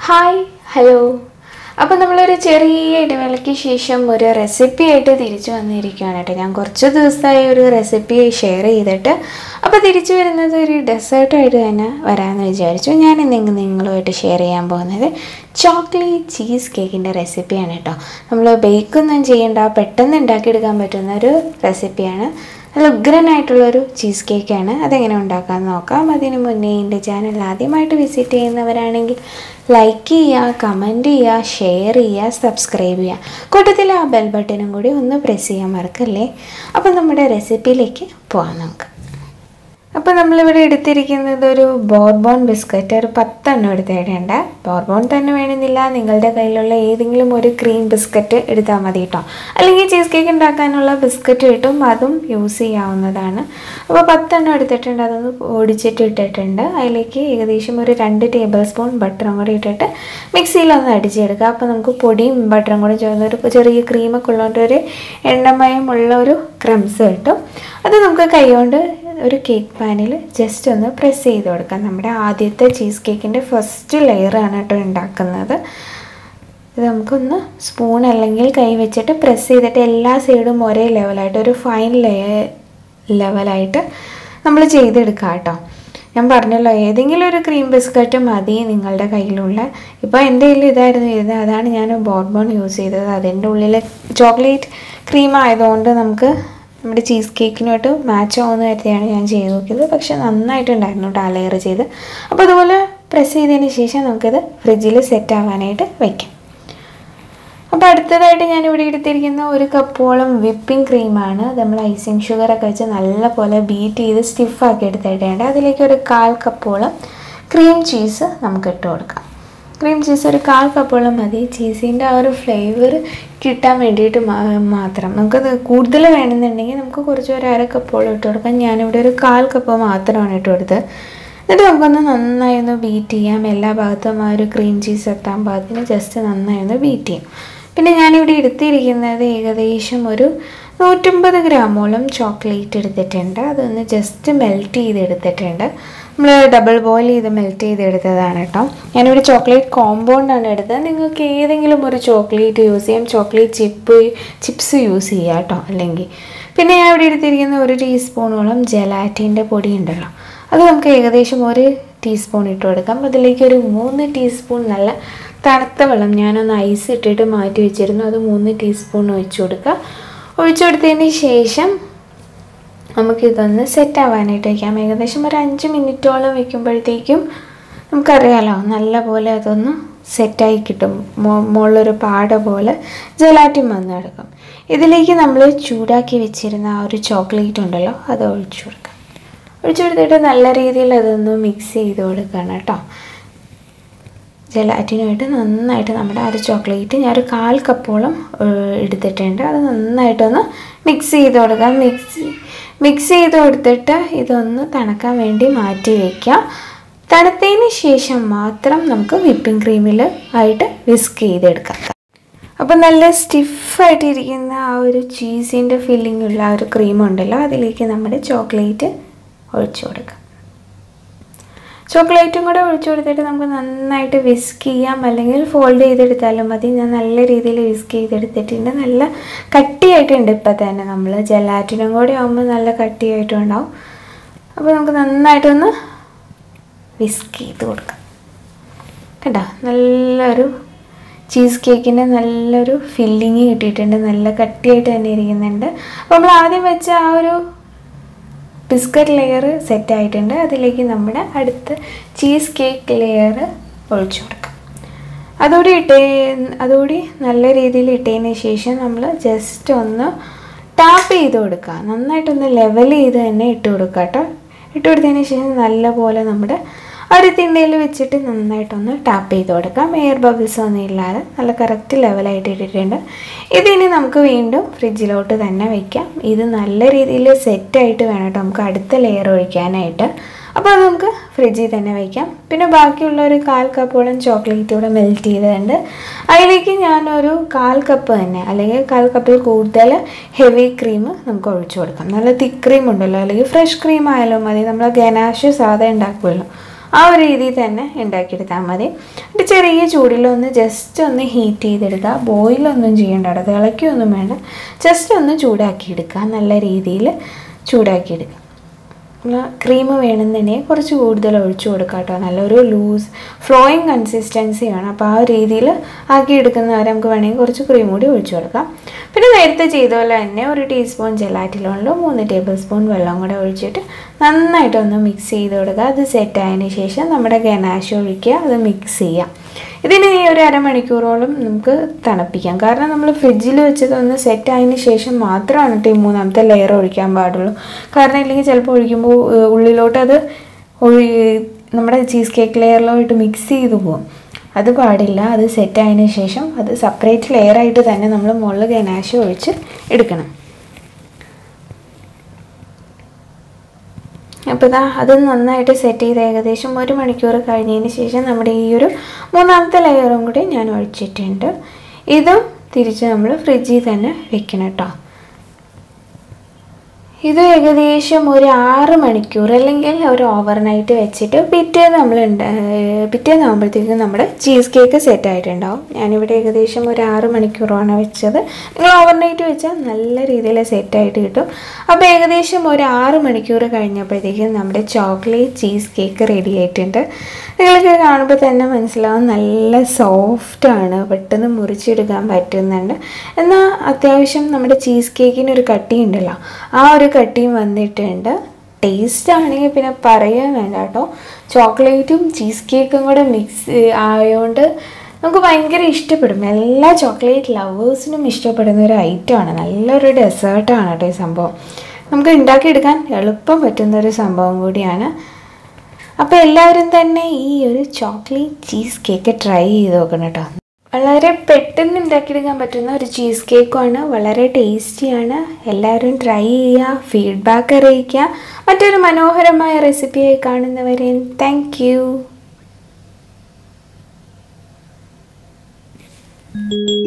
hi hello അപ്പോൾ നമ്മളൊരു ചെറിയ ഇടവേളയ്ക്ക് ശേഷം ഒരു റെസിപ്പി ആയിട്ട് തിരിച്ചു വന്നിരിക്കുകയാണ് കേട്ടോ ഞാൻ കുറച്ച് ദിവസമായി ഒരു റെസിപ്പി ഷെയർ ചെയ്തിട്ട് അപ്പോൾ തിരിച്ചു വരുന്നത് ഒരു ഡെസേർട്ടായിട്ട് തന്നെ വരാമെന്ന് വിചാരിച്ചു ഞാൻ ഇന്ന് നിങ്ങളുമായിട്ട് ഷെയർ ചെയ്യാൻ പോകുന്നത് ചോക്ലേറ്റ് ചീസ് കേക്കിൻ്റെ റെസിപ്പിയാണ് കേട്ടോ നമ്മൾ ബേക്കൊന്നും ചെയ്യേണ്ട പെട്ടെന്ന് ഉണ്ടാക്കിയെടുക്കാൻ പറ്റുന്ന ഒരു റെസിപ്പിയാണ് നല്ല ഉഗ്രനായിട്ടുള്ളൊരു ചീസ് കേക്കാണ് അതെങ്ങനെ ഉണ്ടാക്കാമെന്ന് നോക്കാം അതിന് മുന്നേ എൻ്റെ ചാനൽ ആദ്യമായിട്ട് വിസിറ്റ് ചെയ്യുന്നവരാണെങ്കിൽ ലൈക്ക് ചെയ്യുക കമൻറ്റ് ചെയ്യുക ഷെയർ ചെയ്യുക സബ്സ്ക്രൈബ് ചെയ്യുക കൂട്ടത്തിൽ ആ ബെൽ ബട്ടണും കൂടി ഒന്ന് പ്രസ് ചെയ്യാൻ മറക്കല്ലേ അപ്പോൾ നമ്മുടെ റെസിപ്പിയിലേക്ക് പോകാം നമുക്ക് അപ്പോൾ നമ്മളിവിടെ എടുത്തിരിക്കുന്നത് ഒരു ബോർബോൺ ബിസ്ക്കറ്റ് ഒരു പത്തെണ്ണം എടുത്തിടേണ്ട ബോർബോൺ തന്നെ വേണമെന്നില്ല നിങ്ങളുടെ കയ്യിലുള്ള ഏതെങ്കിലും ഒരു ക്രീം ബിസ്ക്കറ്റ് എടുത്താൽ മതി കേട്ടോ അല്ലെങ്കിൽ ചീസ് കേക്ക് ഉണ്ടാക്കാനുള്ള ബിസ്ക്കറ്റ് കിട്ടും അതും യൂസ് ചെയ്യാവുന്നതാണ് അപ്പോൾ പത്തെണ്ണം എടുത്തിട്ടുണ്ട് അതൊന്ന് പൊടിച്ചിട്ട് ഇട്ടിട്ടുണ്ട് അതിലേക്ക് ഏകദേശം ഒരു രണ്ട് ടേബിൾ സ്പൂൺ ബട്ടറും കൂടി ഇട്ടിട്ട് മിക്സിയിലൊന്ന് അടിച്ചെടുക്കുക അപ്പോൾ നമുക്ക് പൊടിയും ബട്ടറും കൂടി ചേർന്ന് ഒരു ചെറിയ ക്രീമൊക്കെ ഉള്ളതുകൊണ്ട് ഒരു എണ്ണമയമുള്ള ഒരു ക്രംസ് കിട്ടും അത് നമുക്ക് കൈകൊണ്ട് ഒരു കേക്ക് പാനിൽ ജസ്റ്റ് ഒന്ന് പ്രസ് ചെയ്ത് കൊടുക്കാം നമ്മുടെ ആദ്യത്തെ ചീസ് കേക്കിൻ്റെ ഫസ്റ്റ് ലെയറാണ് കേട്ടോ ഉണ്ടാക്കുന്നത് ഇത് നമുക്കൊന്ന് സ്പൂൺ അല്ലെങ്കിൽ കൈ വെച്ചിട്ട് പ്രസ് ചെയ്തിട്ട് എല്ലാ സൈഡും ഒരേ ലെവലായിട്ട് ഒരു ഫൈൻ ലെയർ ലെവലായിട്ട് നമ്മൾ ചെയ്തെടുക്കാം കേട്ടോ ഞാൻ പറഞ്ഞല്ലോ ഏതെങ്കിലും ഒരു ക്രീം ബിസ്ക്കറ്റ് മതി നിങ്ങളുടെ കയ്യിലുള്ള ഇപ്പോൾ എൻ്റെ കയ്യിൽ ഇതായിരുന്നു ഇരുന്നത് അതാണ് ഞാൻ ബോർബോൺ യൂസ് ചെയ്തത് അതിൻ്റെ ഉള്ളിൽ ചോക്ലേറ്റ് ക്രീം ആയതുകൊണ്ട് നമുക്ക് നമ്മുടെ ചീസ് കേക്കിനുമായിട്ട് മാച്ച് ആവുന്ന തരത്തിലാണ് ഞാൻ ചെയ്ത് നോക്കിയത് പക്ഷെ നന്നായിട്ടുണ്ടായിരുന്നു കേട്ടോ ലെയർ ചെയ്ത് അപ്പോൾ അതുപോലെ പ്രസ് ചെയ്തതിന് ശേഷം നമുക്കിത് ഫ്രിഡ്ജിൽ സെറ്റ് ആവാനായിട്ട് വയ്ക്കാം അപ്പോൾ അടുത്തതായിട്ട് ഞാൻ ഇവിടെ എടുത്തിരിക്കുന്ന ഒരു കപ്പോളം വിപ്പിംഗ് ക്രീമാണ് നമ്മൾ ഐസിങ് ഷുഗറൊക്കെ വെച്ച് നല്ലപോലെ ബീറ്റ് ചെയ്ത് സ്റ്റിഫാക്കി എടുത്തിട്ടുണ്ട് അതിലേക്ക് ഒരു കാൽ കപ്പോളം ക്രീം ചീസ് നമുക്ക് ഇട്ട് കൊടുക്കാം ക്രീം ചീസ് ഒരു കാൽ കപ്പോളം മതി ചീസിൻ്റെ ആ ഒരു ഫ്ലേവർ കിട്ടാൻ വേണ്ടിയിട്ട് മാത്രം നമുക്കത് കൂടുതൽ വേണമെന്നുണ്ടെങ്കിൽ നമുക്ക് കുറച്ച് ഒരു അര കപ്പോളം ഇട്ട് കൊടുക്കാം ഞാനിവിടെ ഒരു കാൽ കപ്പ് മാത്രമാണ് ഇട്ട് കൊടുത്തത് എന്നിട്ട് നമുക്കൊന്ന് നന്നായി ഒന്ന് ബീറ്റ് ചെയ്യാം എല്ലാ ഭാഗത്തും ആ ഒരു ക്രീം ചീസ് എത്താൻ പാകത്തിന് ജസ്റ്റ് നന്നായി ഒന്ന് ബീറ്റ് ചെയ്യാം പിന്നെ ഞാനിവിടെ എടുത്തിരിക്കുന്നത് ഏകദേശം ഒരു നൂറ്റമ്പത് ഗ്രാമോളം ചോക്ലേറ്റ് എടുത്തിട്ടുണ്ട് അതൊന്ന് ജസ്റ്റ് മെൽറ്റ് ചെയ്തെടുത്തിട്ടുണ്ട് നമ്മൾ ഡബിൾ ബോയിൽ ചെയ്ത് മെൽറ്റ് ചെയ്തെടുത്തതാണ് കേട്ടോ ഞാനിവിടെ ചോക്ലേറ്റ് കോമ്പൗണ്ടാണ് എടുത്തത് നിങ്ങൾക്ക് ഏതെങ്കിലും ഒരു ചോക്ലേറ്റ് യൂസ് ചെയ്യാം ചോക്ലേറ്റ് ചിപ്പ് ചിപ്സ് യൂസ് ചെയ്യാം കേട്ടോ അല്ലെങ്കിൽ പിന്നെ ഞാൻ ഇവിടെ എടുത്തിരിക്കുന്ന ഒരു ടീസ്പൂണോളം ജലാറ്റിൻ്റെ പൊടി ഉണ്ടല്ലോ അത് നമുക്ക് ഏകദേശം ഒരു ടീസ്പൂൺ ഇട്ട് കൊടുക്കാം അതിലേക്ക് ഒരു മൂന്ന് ടീസ്പൂൺ നല്ല തണുത്ത വെള്ളം ഞാനൊന്ന് ഐസ് ഇട്ടിട്ട് മാറ്റി വെച്ചിരുന്നു അത് മൂന്ന് ടീസ്പൂൺ ഒഴിച്ചു കൊടുക്കുക ഒഴിച്ചു കൊടുത്തതിന് ശേഷം നമുക്കിതൊന്ന് സെറ്റ് ആവാനായിട്ട് വയ്ക്കാം ഏകദേശം ഒരു അഞ്ച് മിനിറ്റോളം വെക്കുമ്പോഴത്തേക്കും നമുക്കറിയാലോ നല്ല പോലെ അതൊന്ന് സെറ്റായി കിട്ടും മുകളിലൊരു പാട പോലെ ജലാറ്റിൻ വന്ന് കിടക്കും ഇതിലേക്ക് നമ്മൾ ചൂടാക്കി വെച്ചിരുന്ന ആ ഒരു ചോക്ലേറ്റ് ഉണ്ടല്ലോ അത് ഒഴിച്ചു കൊടുക്കാം ഒഴിച്ചു കൊടുത്തിട്ട് നല്ല രീതിയിൽ അതൊന്ന് മിക്സ് ചെയ്ത് കൊടുക്കണം കേട്ടോ ജലാറ്റിനുമായിട്ട് നന്നായിട്ട് നമ്മുടെ ആ ഒരു ചോക്ലേറ്റ് ഞാൻ ഒരു കാൽ കപ്പോളം എടുത്തിട്ടുണ്ട് അത് നന്നായിട്ടൊന്ന് മിക്സ് ചെയ്ത് കൊടുക്കാം മിക്സ് മിക്സ് ചെയ്ത് കൊടുത്തിട്ട് ഇതൊന്ന് തണുക്കാൻ വേണ്ടി മാറ്റി വയ്ക്കാം തണുത്തതിന് ശേഷം മാത്രം നമുക്ക് വിപ്പിംഗ് ക്രീമിൽ ആയിട്ട് വിസ്ക് ചെയ്തെടുക്കാം അപ്പോൾ നല്ല സ്റ്റിഫായിട്ടിരിക്കുന്ന ആ ഒരു ചീസിൻ്റെ ഫില്ലിംഗ് ഉള്ള ആ ഒരു ക്രീം ഉണ്ടല്ലോ അതിലേക്ക് നമ്മുടെ ചോക്ലേറ്റ് ഒഴിച്ചു കൊടുക്കാം ചോക്ലേറ്റും കൂടെ ഒഴിച്ചു കൊടുത്തിട്ട് നമുക്ക് നന്നായിട്ട് വിസ്ക് ചെയ്യാം അല്ലെങ്കിൽ ഫോൾഡ് ചെയ്തെടുത്താലും മതി ഞാൻ നല്ല രീതിയിൽ വിസ്ക് ചെയ്തെടുത്തിട്ടുണ്ട് നല്ല കട്ടിയായിട്ടുണ്ട് ഇപ്പം തന്നെ നമ്മൾ ജലാറ്റിനും കൂടെ ആകുമ്പോൾ നല്ല കട്ടിയായിട്ടും ഉണ്ടാവും അപ്പോൾ നമുക്ക് നന്നായിട്ടൊന്ന് വിസ്ക് ചെയ്ത് കൊടുക്കാം കേട്ടോ നല്ലൊരു ചീസ് കേക്കിൻ്റെ നല്ലൊരു ഫില്ലിങ് കിട്ടിയിട്ടുണ്ട് നല്ല കട്ടിയായിട്ട് തന്നെ ഇരിക്കുന്നുണ്ട് അപ്പോൾ നമ്മൾ ആദ്യം വെച്ച ആ ഒരു ബിസ്ക്കറ്റ് ലെയർ സെറ്റ് ആയിട്ടുണ്ട് അതിലേക്ക് നമ്മുടെ അടുത്ത ചീസ് കേക്ക് ലെയർ ഒഴിച്ചു കൊടുക്കാം അതോടെ ഇട്ടേ അതോടെ നല്ല രീതിയിൽ ഇട്ടതിന് ശേഷം നമ്മൾ ജസ്റ്റ് ഒന്ന് ടാപ്പ് ചെയ്ത് കൊടുക്കുക നന്നായിട്ടൊന്ന് ലെവൽ ചെയ്ത് തന്നെ ഇട്ട് കൊടുക്കുക കേട്ടോ ഇട്ട് കൊടുത്തതിന് ശേഷം നല്ലപോലെ നമ്മുടെ ഒരു തിണ്ടയിൽ വെച്ചിട്ട് നന്നായിട്ടൊന്ന് ടാപ്പ് ചെയ്ത് കൊടുക്കാം എയർ ബബിൾസ് ഒന്നും ഇല്ലാതെ നല്ല കറക്റ്റ് ലെവലായിട്ട് ഇട്ടിട്ടുണ്ട് ഇതിനി നമുക്ക് വീണ്ടും ഫ്രിഡ്ജിലോട്ട് തന്നെ വെക്കാം ഇത് നല്ല രീതിയിൽ സെറ്റായിട്ട് വേണം കേട്ടോ നമുക്ക് അടുത്ത ലെയർ ഒഴിക്കാനായിട്ട് അപ്പോൾ അത് നമുക്ക് ഫ്രിഡ്ജിൽ തന്നെ വയ്ക്കാം പിന്നെ ബാക്കിയുള്ള ഒരു കാൽ കപ്പോളം ചോക്ലേറ്റ് ഇവിടെ മെൽറ്റ് ചെയ്തിട്ടുണ്ട് അതിലേക്ക് ഞാനൊരു കാൽ കപ്പ് തന്നെ അല്ലെങ്കിൽ കാൽ കപ്പിൽ കൂടുതൽ ഹെവി ക്രീം നമുക്ക് ഒഴിച്ചു കൊടുക്കാം നല്ല തിക്ക് ക്രീം ഉണ്ടല്ലോ അല്ലെങ്കിൽ ഫ്രഷ് ക്രീം ആയാലും മതി നമ്മൾ ഗനാഷ് സാധാ ഉണ്ടാക്കുമല്ലോ ആ ഒരു രീതിയിൽ തന്നെ ഉണ്ടാക്കിയെടുത്താൽ മതി എന്നിട്ട് ചെറിയ ചൂടിലൊന്ന് ജസ്റ്റ് ഒന്ന് ഹീറ്റ് ചെയ്തെടുക്കുക ബോയിലൊന്നും ചെയ്യേണ്ട കേട്ടോ തിളയ്ക്കൊന്നും വേണ്ട ജസ്റ്റ് ഒന്ന് ചൂടാക്കിയെടുക്കുക നല്ല രീതിയിൽ ചൂടാക്കിയെടുക്കുക ക്രീം വേണമെന്നുണ്ടെങ്കിൽ കുറച്ച് കൂടുതൽ ഒഴിച്ചു കൊടുക്കാം കേട്ടോ നല്ലൊരു ലൂസ് ഫ്ലോയിങ് കൺസിസ്റ്റൻസി വേണം അപ്പോൾ ആ ഒരു രീതിയിൽ ആക്കി എടുക്കുന്നവരെ നമുക്ക് വേണമെങ്കിൽ കുറച്ച് ക്രീം കൂടി ഒഴിച്ചു കൊടുക്കാം പിന്നെ നേരത്തെ ചെയ്ത പോലെ തന്നെ ഒരു ടീസ്പൂൺ ജെലാറ്റിലോണിലോ മൂന്ന് ടേബിൾ സ്പൂൺ വെള്ളം കൂടെ ഒഴിച്ചിട്ട് നന്നായിട്ടൊന്ന് മിക്സ് ചെയ്ത് കൊടുക്കുക അത് സെറ്റ് ആയതിന് ശേഷം നമ്മുടെ ഗനാശ ഒഴിക്കുക അത് മിക്സ് ചെയ്യാം ഇതിന് ഈ ഒരു അരമണിക്കൂറോളം നമുക്ക് തണുപ്പിക്കാം കാരണം നമ്മൾ ഫ്രിഡ്ജിൽ വെച്ചതൊന്ന് സെറ്റ് ആയതിന് ശേഷം മാത്രമാണ് കേട്ടോ ഈ മൂന്നാമത്തെ ലെയർ ഒഴിക്കാൻ പാടുള്ളൂ കാരണം ഇല്ലെങ്കിൽ ചിലപ്പോൾ ഒഴിക്കുമ്പോൾ ഏഹ്, ഉള്ളിലോട്ട് അത് ഒഴി നമ്മുടെ ചീസ് കേക്ക് ലെയറിലോട്ട് മിക്സ് ചെയ്ത് പോകും അത് പാടില്ല അത് സെറ്റ് ആയതിനു ശേഷം അത് സെപ്പറേറ്റ് ലെയർ ആയിട്ട് തന്നെ നമ്മൾ മുകളിൽ ഗനാശ ഒഴിച്ച് എടുക്കണം അപ്പോൾ ഇതാ അത് നന്നായിട്ട് സെറ്റ് ചെയ്ത് ഏകദേശം ഒരു മണിക്കൂർ കഴിഞ്ഞതിന് ശേഷം നമ്മുടെ ഈ ഒരു മൂന്നാമത്തെ ലെയറും കൂടി ഞാൻ ഒഴിച്ചിട്ടുണ്ട് ഇതും തിരിച്ച് നമ്മൾ ഫ്രിഡ്ജിൽ തന്നെ വെക്കണം കേട്ടോ ഇത് ഏകദേശം ഒരു ആറ് മണിക്കൂർ അല്ലെങ്കിൽ ഒരു ഓവർനൈറ്റ് വെച്ചിട്ട് പിറ്റേന്ന് നമ്മൾ പിറ്റേന്നാകുമ്പോഴത്തേക്കും നമ്മുടെ ചീസ് കേക്ക് സെറ്റ് ആയിട്ടുണ്ടാവും ഞാനിവിടെ ഏകദേശം ഒരു ആറ് മണിക്കൂറാണ് വെച്ചത് നിങ്ങൾ ഓവർനൈറ്റ് വെച്ചാൽ നല്ല രീതിയിൽ സെറ്റായിട്ട് കിട്ടും അപ്പോൾ ഏകദേശം ഒരു ആറ് മണിക്കൂർ കഴിഞ്ഞപ്പോഴത്തേക്കും നമ്മുടെ ചോക്ലേറ്റ് ചീസ് കേക്ക് റെഡി ആയിട്ടുണ്ട് നിങ്ങൾക്ക് കാണുമ്പോൾ തന്നെ മനസ്സിലാവും നല്ല സോഫ്റ്റാണ് പെട്ടെന്ന് മുറിച്ചെടുക്കാൻ പറ്റുന്നുണ്ട് എന്നാൽ അത്യാവശ്യം നമ്മുടെ ചീസ് കേക്കിന് ഒരു കട്ടി ഉണ്ടല്ലോ ആ ഒരു കട്ടിയും വന്നിട്ടുണ്ട് ടേസ്റ്റ് ആണെങ്കിൽ പിന്നെ പറയാൻ വേണ്ട കേട്ടോ ചോക്ലേറ്റും ചീസ് കേക്കും കൂടെ മിക്സ് ആയതുകൊണ്ട് നമുക്ക് ഭയങ്കര ഇഷ്ടപ്പെടും എല്ലാ ചോക്ലേറ്റ് ലവേഴ്സിനും ഇഷ്ടപ്പെടുന്ന ഒരു ഐറ്റമാണ് നല്ലൊരു ഡെസേർട്ടാണ് കേട്ടോ ഈ സംഭവം നമുക്ക് ഉണ്ടാക്കിയെടുക്കാൻ എളുപ്പം പറ്റുന്ന ഒരു സംഭവം കൂടിയാണ് അപ്പോൾ എല്ലാവരും തന്നെ ഈ ഒരു ചോക്ലേറ്റ് ചീസ് കേക്ക് ട്രൈ ചെയ്ത് നോക്കണം കേട്ടോ വളരെ പെട്ടെന്ന് ഉണ്ടാക്കിയെടുക്കാൻ പറ്റുന്ന ഒരു ചീസ് കേക്കുമാണ് വളരെ ടേസ്റ്റിയാണ് എല്ലാവരും ട്രൈ ചെയ്യുക ഫീഡ്ബാക്ക് അറിയിക്കുക മറ്റൊരു മനോഹരമായ റെസിപ്പിയായി കാണുന്നവരെ താങ്ക് യു